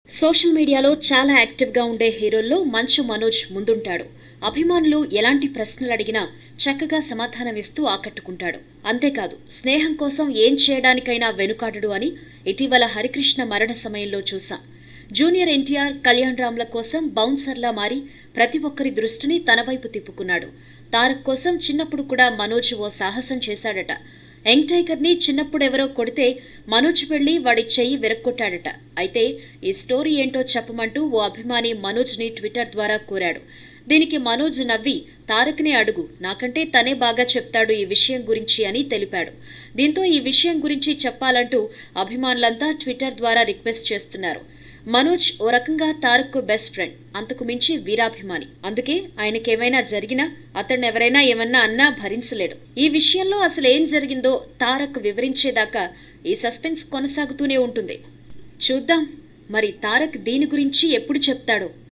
social మీడియాలో చాలా యాక్టివ్గా ఉండే హీరోల్లో మంచు మనోజ్ ముందుంటాడు అభిమానులు ఎలాంటి ప్రశ్నలు అడిగినా చక్కగా సమాధానమిస్తూ ఆకట్టుకుంటాడు అంతేకాదు స్నేహం కోసం ఏం చేయడానికైనా వెనుకాడడు అని ఇటీవల హరికృష్ణ మరణ సమయంలో చూశాం జూనియర్ ఎన్టీఆర్ కళ్యాణ్ రామ్ల కోసం బౌన్సర్లా మారి ప్రతి ఒక్కరి దృష్టిని తన వైపు తిప్పుకున్నాడు తారక్ కోసం చిన్నప్పుడు కూడా మనోజ్ ఓ సాహసం చేశాడట యంగ్ టైగర్ ని చిన్నప్పుడు ఎవరో కొడితే మనోజ్ వెళ్లి వాడి చెయ్యి విరక్కొట్టాడట అయితే ఈ స్టోరీ ఏంటో చెప్పమంటూ ఓ అభిమాని మనోజ్ ని ట్విట్టర్ ద్వారా కోరాడు దీనికి మనోజ్ నవ్వి తారక్నే అడుగు నాకంటే తనే బాగా చెప్తాడు ఈ విషయం గురించి అని తెలిపాడు దీంతో ఈ విషయం గురించి చెప్పాలంటూ అభిమానులంతా ట్విట్టర్ ద్వారా రిక్వెస్ట్ చేస్తున్నారు మనోజ్ ఓ రకంగా తారక్కు బెస్ట్ ఫ్రెండ్ అంతకు మించి వీరాభిమాని అందుకే ఆయనకేమైనా జరిగినా అతన్ని ఎవరైనా ఏమన్నా అన్నా భరించలేడు ఈ విషయంలో అసలు ఏం జరిగిందో తారక్ వివరించేదాకా ఈ సస్పెన్స్ కొనసాగుతూనే ఉంటుంది చూద్దాం మరి తారక్ దీని గురించి ఎప్పుడు చెప్తాడో